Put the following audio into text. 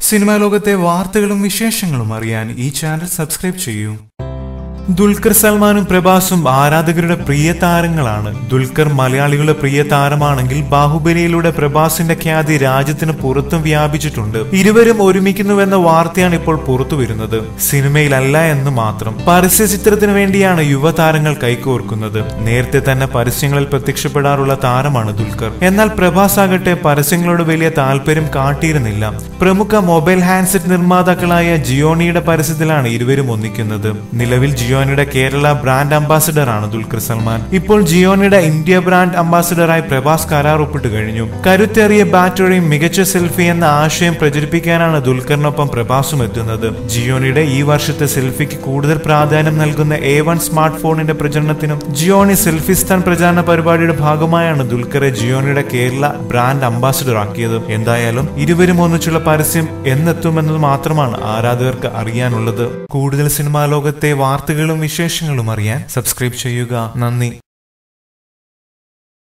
cinema ലോകത്തെ വാർത്തകളും വിശേഷങ്ങളും അറിയാൻ ഈ ചാനൽ സബ്സ്ക്രൈബ് ചെയ്യൂ ദുൽഖർ സൽമാനും പ്രഭാസും ആരാധകരുടെ പ്രിയ താരങ്ങളാണ് ദുൽഖർ മലയാളികളുടെ പ്രിയ താരമാണെങ്കിൽ ബാഹുബലിയിലൂടെ പ്രഭാസിന്റെ ഖ്യാതി രാജ്യത്തിന് പുറത്തും വ്യാപിച്ചിട്ടുണ്ട് ഇരുവരും ഒരുമിക്കുന്നുവെന്ന വാർത്തയാണ് ഇപ്പോൾ പുറത്തു വരുന്നത് സിനിമയിലല്ല എന്ന് മാത്രം പരസ്യ ചിത്രത്തിന് വേണ്ടിയാണ് യുവതാരങ്ങൾ കൈകോർക്കുന്നത് നേരത്തെ തന്നെ പരസ്യങ്ങളിൽ പ്രത്യക്ഷപ്പെടാറുള്ള താരമാണ് ദുൽഖർ എന്നാൽ പ്രഭാസ് ആകട്ടെ പരസ്യങ്ങളോട് വലിയ താല്പര്യം കാട്ടിയിരുന്നില്ല പ്രമുഖ മൊബൈൽ ഹാൻഡ്സെറ്റ് നിർമ്മാതാക്കളായ ജിയോണിയുടെ പരസ്യത്തിലാണ് ഇരുവരും ഒന്നിക്കുന്നത് നിലവിൽ ജിയോണിയുടെ കേരള ബ്രാൻഡ് അംബാസിഡർ ആണ് ദുൽഖർ സൽമാൻ ഇപ്പോൾ ജിയോണിയുടെ ഇന്ത്യ ബ്രാൻഡ് അംബാസിഡറായി പ്രഭാസ് കരാർ ഒപ്പിട്ട് കഴിഞ്ഞു കരുത്തേറിയ ബാറ്ററിയും മികച്ച സെൽഫി എന്ന ആശയം പ്രചരിപ്പിക്കാനാണ് ദുൽഖറിനൊപ്പം പ്രഭാസും എത്തുന്നത് ജിയോണിയുടെ ഈ വർഷത്തെ സെൽഫിക്ക് കൂടുതൽ പ്രാധാന്യം നൽകുന്ന എ വൺ സ്മാർട്ട് ഫോണിന്റെ പ്രചരണത്തിനും ജിയോണി സെൽഫിസ്ഥാൻ പ്രചാരണ പരിപാടിയുടെ ഭാഗമായാണ് ദുൽഖറെ ജിയോണിയുടെ കേരള ബ്രാൻഡ് അംബാസിഡർ ആക്കിയത് എന്തായാലും ഇരുവരും ഒന്നിച്ചുള്ള പരസ്യം എന്നെത്തുമെന്നത് മാത്രമാണ് ആരാധകർക്ക് അറിയാനുള്ളത് കൂടുതൽ സിനിമാ ലോകത്തെ വാർത്തകളും വിശേഷങ്ങളും അറിയാൻ സബ്സ്ക്രൈബ് ചെയ്യുക നന്ദി